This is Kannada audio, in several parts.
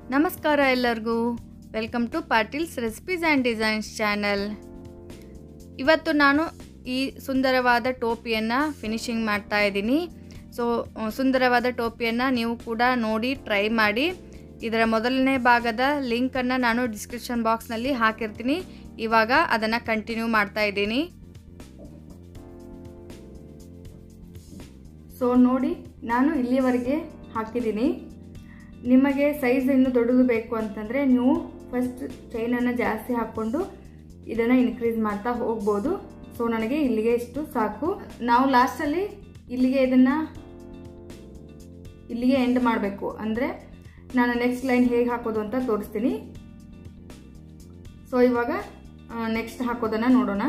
ನಮಸ್ಕಾರ ಎಲ್ಲರಿಗೂ welcome to Patil's recipes and designs channel ಇವತ್ತು ನಾನು ಈ ಸುಂದರವಾದ ಟೋಪಿಯನ್ನು ಫಿನಿಶಿಂಗ್ ಮಾಡ್ತಾ ಇದ್ದೀನಿ ಸೊ ಸುಂದರವಾದ ಟೋಪಿಯನ್ನು ನೀವು ಕೂಡ ನೋಡಿ ಟ್ರೈ ಮಾಡಿ ಇದರ ಮೊದಲನೇ ಭಾಗದ ಲಿಂಕನ್ನು ನಾನು ಡಿಸ್ಕ್ರಿಪ್ಷನ್ ಬಾಕ್ಸ್ನಲ್ಲಿ ಹಾಕಿರ್ತೀನಿ ಇವಾಗ ಅದನ್ನು ಕಂಟಿನ್ಯೂ ಮಾಡ್ತಾ ಇದ್ದೀನಿ ಸೊ ನೋಡಿ ನಾನು ಇಲ್ಲಿಯವರೆಗೆ ಹಾಕಿದ್ದೀನಿ ನಿಮಗೆ ಸೈಜ್ ಇನ್ನು ದೊಡ್ಡದು ಬೇಕು ಅಂತಂದರೆ ನೀವು ಫಸ್ಟ್ ಚೈನನ್ನು ಜಾಸ್ತಿ ಹಾಕ್ಕೊಂಡು ಇದನ್ನು ಇನ್ಕ್ರೀಸ್ ಮಾಡ್ತಾ ಹೋಗ್ಬೋದು ಸೊ ನನಗೆ ಇಲ್ಲಿಗೆ ಇಷ್ಟು ಸಾಕು ನಾವು ಲಾಸ್ಟಲ್ಲಿ ಇಲ್ಲಿಗೆ ಇದನ್ನು ಇಲ್ಲಿಗೆ ಎಂಡ್ ಮಾಡಬೇಕು ಅಂದರೆ ನಾನು ನೆಕ್ಸ್ಟ್ ಲೈನ್ ಹೇಗೆ ಹಾಕೋದು ಅಂತ ತೋರಿಸ್ತೀನಿ ಸೊ ಇವಾಗ ನೆಕ್ಸ್ಟ್ ಹಾಕೋದನ್ನು ನೋಡೋಣ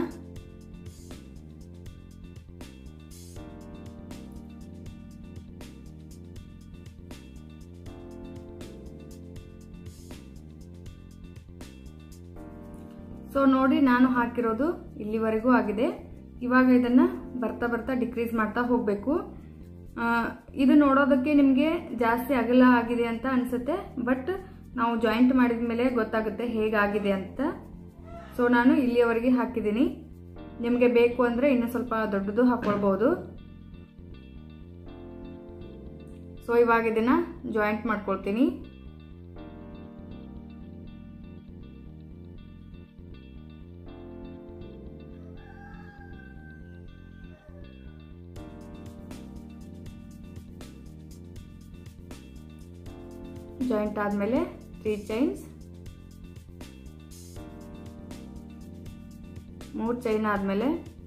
ಸೊ ನೋಡಿ ನಾನು ಹಾಕಿರೋದು ಇಲ್ಲಿವರೆಗೂ ಆಗಿದೆ ಇವಾಗ ಇದನ್ನು ಬರ್ತಾ ಬರ್ತಾ ಡಿಕ್ರೀಸ್ ಮಾಡ್ತಾ ಹೋಗಬೇಕು ಇದು ನೋಡೋದಕ್ಕೆ ನಿಮಗೆ ಜಾಸ್ತಿ ಅಗಲ ಆಗಿದೆ ಅಂತ ಅನಿಸುತ್ತೆ ಬಟ್ ನಾವು ಜಾಯಿಂಟ್ ಮಾಡಿದ ಮೇಲೆ ಗೊತ್ತಾಗುತ್ತೆ ಹೇಗಾಗಿದೆ ಅಂತ ಸೊ ನಾನು ಇಲ್ಲಿಯವರೆಗೆ ಹಾಕಿದ್ದೀನಿ ನಿಮಗೆ ಬೇಕು ಅಂದರೆ ಇನ್ನೂ ಸ್ವಲ್ಪ ದೊಡ್ಡದು ಹಾಕ್ಕೊಳ್ಬೋದು ಸೊ ಇವಾಗ ಇದನ್ನು ಜಾಯಿಂಟ್ ಮಾಡ್ಕೊಳ್ತೀನಿ ಜಾಯಿಂಟ್ ಆದಮೇಲೆ ತ್ರೀ ಚೈನ್ಸ್ ಮೂರು ಚೈನ್ ಆದಮೇಲೆ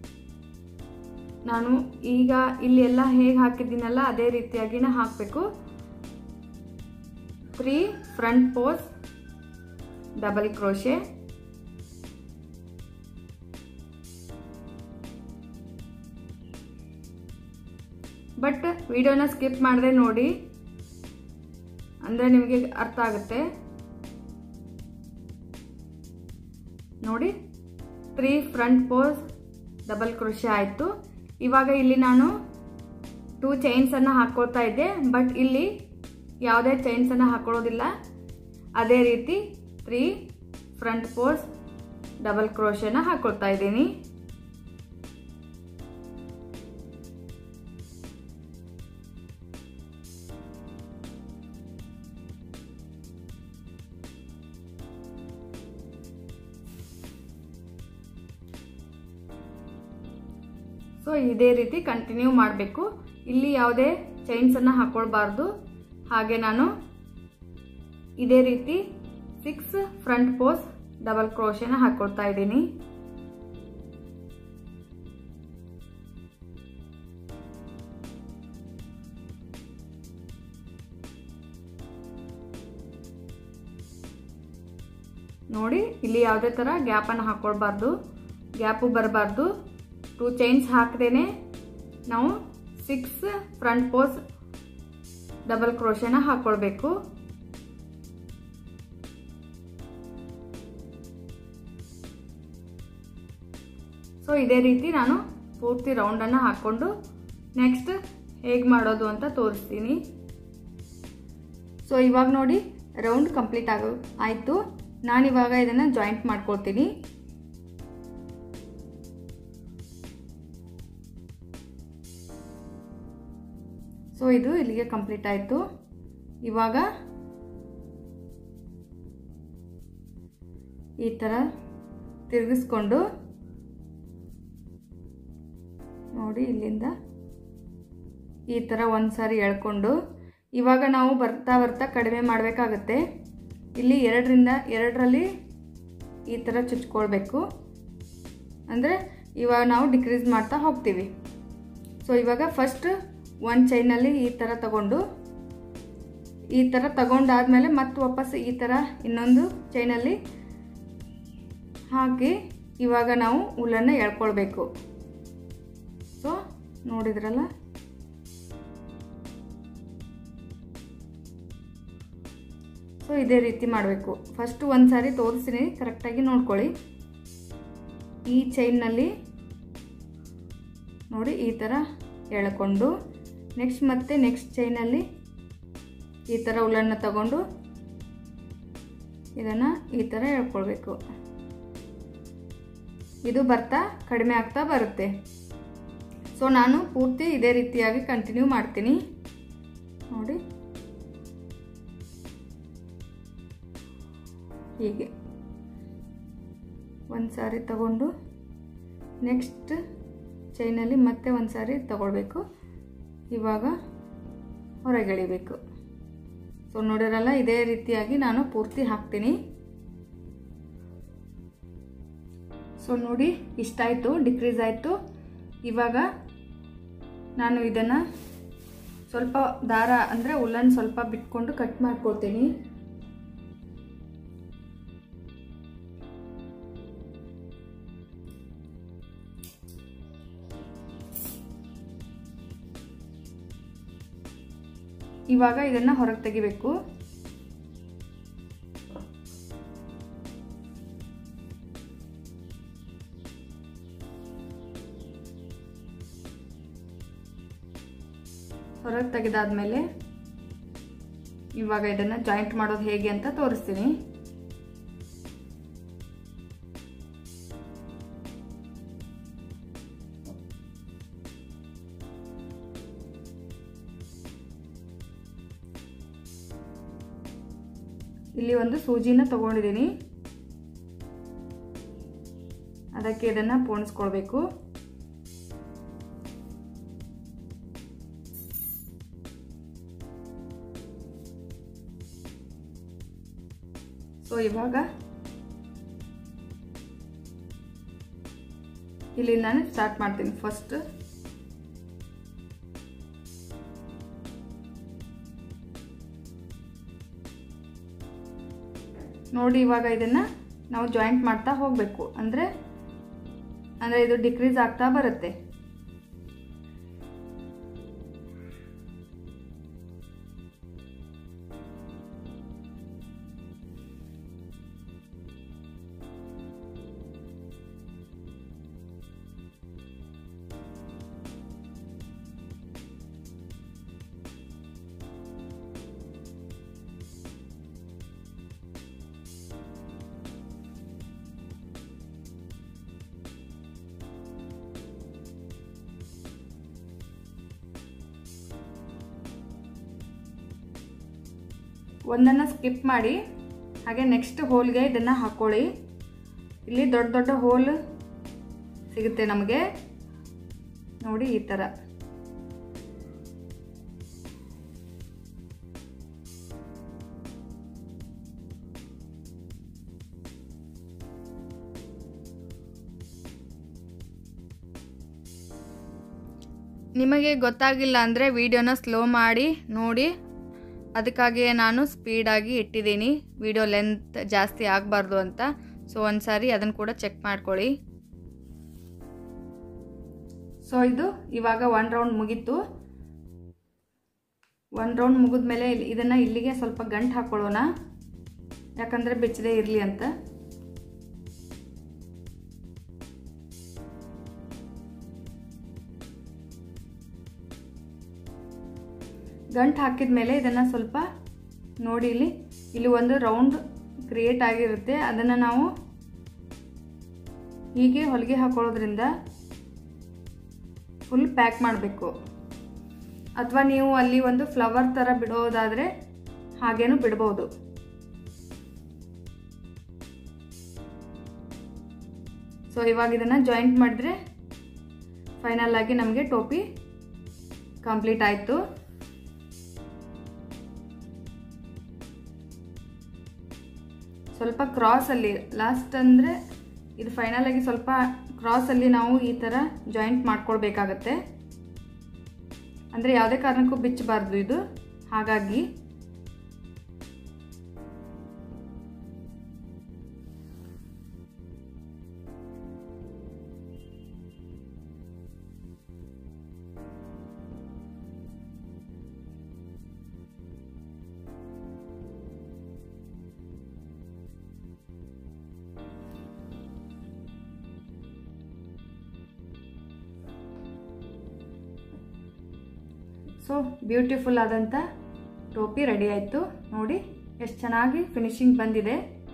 ನಾನು ಈಗ ಇಲ್ಲಿ ಎಲ್ಲ ಹೇಗೆ ಹಾಕಿದ್ದೀನಲ್ಲ ಅದೇ ರೀತಿಯಾಗಿನ ಹಾಕಬೇಕು three front post double crochet but ವಿಡಿಯೋನ ಸ್ಕಿಪ್ ಮಾಡದೆ ನೋಡಿ ಅಂದರೆ ನಿಮಗೆ ಅರ್ಥ ಆಗುತ್ತೆ ನೋಡಿ three front post double crochet ಆಯಿತು ಇವಾಗ ಇಲ್ಲಿ ನಾನು ಟೂ ಚೈನ್ಸನ್ನು ಹಾಕ್ಕೊಳ್ತಾ ಇದ್ದೆ ಬಟ್ ಇಲ್ಲಿ ಯಾವುದೇ ಚೈನ್ಸನ್ನು ಹಾಕೊಳ್ಳೋದಿಲ್ಲ ಅದೇ ರೀತಿ ತ್ರೀ ಫ್ರಂಟ್ ಪೋಸ್ ಡಬಲ್ ಕ್ರೋಶೆನ ಹಾಕ್ಕೊಳ್ತಾ ಇದ್ದೀನಿ ಸೊ ಇದೇ ರೀತಿ ಕಂಟಿನ್ಯೂ ಮಾಡಬೇಕು ಇಲ್ಲಿ ಯಾವುದೇ ಚೈನ್ಸನ್ನು ಹಾಕೊಳ್ಬಾರ್ದು ಹಾಗೆ ನಾನು ಇದೇ ರೀತಿ ಸಿಕ್ಸ್ ಫ್ರಂಟ್ ಪೋಸ್ ಡಬಲ್ ಕ್ರೋಶೆನ ಹಾಕೊಳ್ತಾ ಇದ್ದೀನಿ ನೋಡಿ ಇಲ್ಲಿ ಯಾವುದೇ ಥರ ಗ್ಯಾಪನ್ನು ಹಾಕೊಳ್ಬಾರ್ದು ಗ್ಯಾಪು ಬರಬಾರ್ದು ಟೂ ಚೈನ್ಸ್ ಹಾಕದೇನೆ ನಾವು ಸಿಕ್ಸ್ ಫ್ರಂಟ್ ಪೋಸ್ ಡಬಲ್ ಕ್ರೋಶೆನ ಹಾಕ್ಕೊಳ್ಬೇಕು ಸೊ ಇದೇ ರೀತಿ ನಾನು ಪೂರ್ತಿ ರೌಂಡನ್ನು ಹಾಕ್ಕೊಂಡು ನೆಕ್ಸ್ಟ್ ಹೇಗೆ ಮಾಡೋದು ಅಂತ ತೋರಿಸ್ತೀನಿ ಸೊ ಇವಾಗ ನೋಡಿ ರೌಂಡ್ ಕಂಪ್ಲೀಟ್ ಆಗೋ ಆಯಿತು ನಾನಿವಾಗ ಇದನ್ನು ಜಾಯಿಂಟ್ ಮಾಡ್ಕೊಳ್ತೀನಿ ಸೊ ಇದು ಇಲ್ಲಿಗೆ ಕಂಪ್ಲೀಟ್ ಆಯಿತು ಇವಾಗ ಈ ಥರ ತಿರುಗಿಸ್ಕೊಂಡು ನೋಡಿ ಇಲ್ಲಿಂದ ಈ ಥರ ಒಂದು ಸಾರಿ ಎಳ್ಕೊಂಡು ಇವಾಗ ನಾವು ಬರ್ತಾ ಬರ್ತಾ ಕಡಿಮೆ ಮಾಡಬೇಕಾಗತ್ತೆ ಇಲ್ಲಿ ಎರಡರಿಂದ ಎರಡರಲ್ಲಿ ಈ ಥರ ಚುಚ್ಕೊಳ್ಬೇಕು ಅಂದರೆ ಇವಾಗ ನಾವು ಡಿಕ್ರೀಸ್ ಮಾಡ್ತಾ ಹೋಗ್ತೀವಿ ಸೊ ಇವಾಗ ಫಸ್ಟ್ ಒಂದು ಚೈನಲ್ಲಿ ಈ ಥರ ತಗೊಂಡು ಈ ಥರ ತಗೊಂಡಾದ್ಮೇಲೆ ಮತ್ತೆ ವಾಪಸ್ ಈ ಥರ ಇನ್ನೊಂದು ಚೈನಲ್ಲಿ ಹಾಕಿ ಇವಾಗ ನಾವು ಉಲ್ಲನ್ನು ಎಳ್ಕೊಳ್ಬೇಕು ಸೊ ನೋಡಿದ್ರಲ್ಲ ಸೊ ಇದೇ ರೀತಿ ಮಾಡಬೇಕು ಫಸ್ಟು ಒಂದು ಸಾರಿ ತೋರಿಸ್ತೀನಿ ಕರೆಕ್ಟಾಗಿ ನೋಡ್ಕೊಳ್ಳಿ ಈ ಚೈನ್ನಲ್ಲಿ ನೋಡಿ ಈ ಥರ ಎಳ್ಕೊಂಡು ನೆಕ್ಸ್ಟ್ ಮತ್ತೆ ನೆಕ್ಸ್ಟ್ ಚೈನಲ್ಲಿ ಈ ಥರ ಉಲ್ಲನ್ನು ತಗೊಂಡು ಇದನ್ನು ಈ ಥರ ಎಳ್ಕೊಳ್ಬೇಕು ಇದು ಬರ್ತಾ ಕಡಿಮೆ ಆಗ್ತಾ ಬರುತ್ತೆ ಸೊ ನಾನು ಪೂರ್ತಿ ಇದೇ ರೀತಿಯಾಗಿ ಕಂಟಿನ್ಯೂ ಮಾಡ್ತೀನಿ ನೋಡಿ ಹೀಗೆ ಒಂದು ಸಾರಿ ತಗೊಂಡು ನೆಕ್ಸ್ಟ್ ಚೈನಲ್ಲಿ ಮತ್ತೆ ಒಂದು ಸಾರಿ ತಗೊಳ್ಬೇಕು ಇವಾಗ ಹೊರಗೆಳಿಬೇಕು ಸೊ ನೋಡಿರಲ್ಲ ಇದೇ ರೀತಿಯಾಗಿ ನಾನು ಪೂರ್ತಿ ಹಾಕ್ತೀನಿ ಸೊ ನೋಡಿ ಇಷ್ಟಾಯಿತು ಡಿಕ್ರೀಸ್ ಆಯಿತು ಇವಾಗ ನಾನು ಇದನ್ನು ಸ್ವಲ್ಪ ದಾರ ಅಂದರೆ ಉಲ್ಲನ್ ಸ್ವಲ್ಪ ಬಿಟ್ಕೊಂಡು ಕಟ್ ಮಾಡ್ಕೊಳ್ತೀನಿ ಇವಾಗ ಇದನ್ನು ಹೊರಗೆ ತೆಗಿಬೇಕು ಹೊರಗೆ ತೆಗೆದಾದ್ಮೇಲೆ ಇವಾಗ ಇದನ್ನು ಜಾಯಿಂಟ್ ಮಾಡೋದು ಹೇಗೆ ಅಂತ ತೋರಿಸ್ತೀನಿ ಇಲ್ಲಿ ಒಂದು ಸೂಜಿನ ತಗೊಂಡಿದ್ದೀನಿ ಅದಕ್ಕೆ ಇದನ್ನು ಪೋಣಿಸ್ಕೊಳ್ಬೇಕು ಸೊ ಇವಾಗ ಇಲ್ಲಿ ನಾನು ಸ್ಟಾರ್ಟ್ ಮಾಡ್ತೀನಿ ಫಸ್ಟ್ ನೋಡಿ ಇವಾಗ ಇದನ್ನು ನಾವು ಜಾಯಿಂಟ್ ಮಾಡ್ತಾ ಹೋಗಬೇಕು ಅಂದರೆ ಅಂದರೆ ಇದು ಡಿಕ್ರೀಸ್ ಆಗ್ತಾ ಬರುತ್ತೆ ಒಂದನ್ನು ಸ್ಕಿಪ್ ಮಾಡಿ ಹಾಗೆ ನೆಕ್ಸ್ಟ್ ಹೋಲ್ಗೆ ಇದನ್ನು ಹಾಕ್ಕೊಳ್ಳಿ ಇಲ್ಲಿ ದೊಡ್ಡ ದೊಡ್ಡ ಹೋಲ್ ಸಿಗುತ್ತೆ ನಮಗೆ ನೋಡಿ ಈ ಥರ ನಿಮಗೆ ಗೊತ್ತಾಗಿಲ್ಲ ಅಂದರೆ ವಿಡಿಯೋನ ಸ್ಲೋ ಮಾಡಿ ನೋಡಿ ಅದಕ್ಕಾಗಿಯೇ ನಾನು ಸ್ಪೀಡಾಗಿ ಇಟ್ಟಿದ್ದೀನಿ ವಿಡಿಯೋ ಲೆಂತ್ ಜಾಸ್ತಿ ಆಗಬಾರ್ದು ಅಂತ ಸೊ ಒಂದು ಸಾರಿ ಅದನ್ನು ಕೂಡ ಚೆಕ್ ಮಾಡ್ಕೊಳ್ಳಿ ಸೊ ಇದು ಇವಾಗ ಒನ್ ರೌಂಡ್ ಮುಗೀತು ಒನ್ ರೌಂಡ್ ಮುಗಿದ್ಮೇಲೆ ಇದನ್ನು ಇಲ್ಲಿಗೆ ಸ್ವಲ್ಪ ಗಂಟು ಹಾಕ್ಕೊಳ್ಳೋಣ ಯಾಕಂದರೆ ಬೆಚ್ಚದೇ ಇರಲಿ ಅಂತ ಗಂಟು ಹಾಕಿದ ಮೇಲೆ ಇದನ್ನು ಸ್ವಲ್ಪ ನೋಡಿ ಇಲ್ಲಿ ಇಲ್ಲಿ ಒಂದು ರೌಂಡ್ ಕ್ರಿಯೇಟ್ ಆಗಿರುತ್ತೆ ಅದನ್ನು ನಾವು ಹೀಗೆ ಹೊಲಿಗೆ ಹಾಕೊಳ್ಳೋದ್ರಿಂದ ಫುಲ್ ಪ್ಯಾಕ್ ಮಾಡಬೇಕು ಅಥವಾ ನೀವು ಅಲ್ಲಿ ಒಂದು ಫ್ಲವರ್ ಥರ ಬಿಡೋದಾದರೆ ಹಾಗೇನೂ ಬಿಡ್ಬೋದು ಸೊ ಇವಾಗ ಇದನ್ನು ಜಾಯಿಂಟ್ ಮಾಡಿದ್ರೆ ಫೈನಲ್ ಆಗಿ ನಮಗೆ ಟೋಪಿ ಕಂಪ್ಲೀಟ್ ಆಯಿತು ಸ್ವಲ್ಪ ಕ್ರಾಸಲ್ಲಿ ಲಾಸ್ಟ್ ಅಂದರೆ ಇದು ಫೈನಲ್ ಆಗಿ ಸ್ವಲ್ಪ ಕ್ರಾಸಲ್ಲಿ ನಾವು ಈ ಥರ ಜಾಯಿಂಟ್ ಮಾಡ್ಕೊಳ್ಬೇಕಾಗತ್ತೆ ಅಂದರೆ ಯಾವುದೇ ಕಾರಣಕ್ಕೂ ಬಿಚ್ಚಬಾರ್ದು ಇದು ಹಾಗಾಗಿ ಸೊ ಬ್ಯೂಟಿಫುಲ್ ಆದಂಥ ಟೋಪಿ ರೆಡಿ ಆಯಿತು ನೋಡಿ ಎಷ್ಟು ಚೆನ್ನಾಗಿ ಫಿನಿಶಿಂಗ್ ಬಂದಿದೆ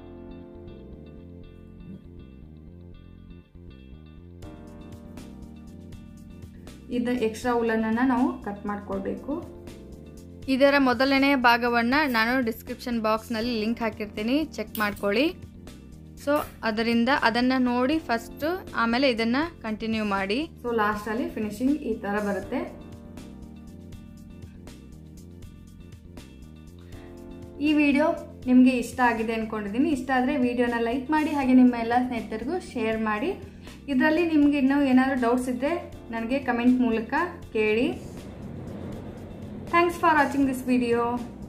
ಇದು ಎಕ್ಸ್ಟ್ರಾ ಉಲ್ಲನನ್ನು ನಾವು ಕಟ್ ಮಾಡಿಕೊಡ್ಬೇಕು ಇದರ ಮೊದಲನೇ ಭಾಗವನ್ನು ನಾನು ಡಿಸ್ಕ್ರಿಪ್ಷನ್ ಬಾಕ್ಸ್ನಲ್ಲಿ ಲಿಂಕ್ ಹಾಕಿರ್ತೀನಿ ಚೆಕ್ ಮಾಡ್ಕೊಳ್ಳಿ ಸೊ ಅದರಿಂದ ಅದನ್ನು ನೋಡಿ ಫಸ್ಟು ಆಮೇಲೆ ಇದನ್ನು ಕಂಟಿನ್ಯೂ ಮಾಡಿ ಸೊ ಲಾಸ್ಟಲ್ಲಿ ಫಿನಿಶಿಂಗ್ ಈ ಥರ ಬರುತ್ತೆ ಈ ವಿಡಿಯೋ ನಿಮಗೆ ಇಷ್ಟ ಆಗಿದೆ ಅಂದ್ಕೊಂಡಿದ್ದೀನಿ ಇಷ್ಟ ಆದರೆ ವಿಡಿಯೋನ ಲೈಕ್ ಮಾಡಿ ಹಾಗೆ ನಿಮ್ಮ ಎಲ್ಲ ಸ್ನೇಹಿತರಿಗೂ ಶೇರ್ ಮಾಡಿ ಇದರಲ್ಲಿ ನಿಮಗೆ ಇನ್ನೂ ಏನಾದರೂ ಡೌಟ್ಸ್ ಇದ್ದರೆ ನನಗೆ ಕಮೆಂಟ್ ಮೂಲಕ ಕೇಳಿ thanks for watching this video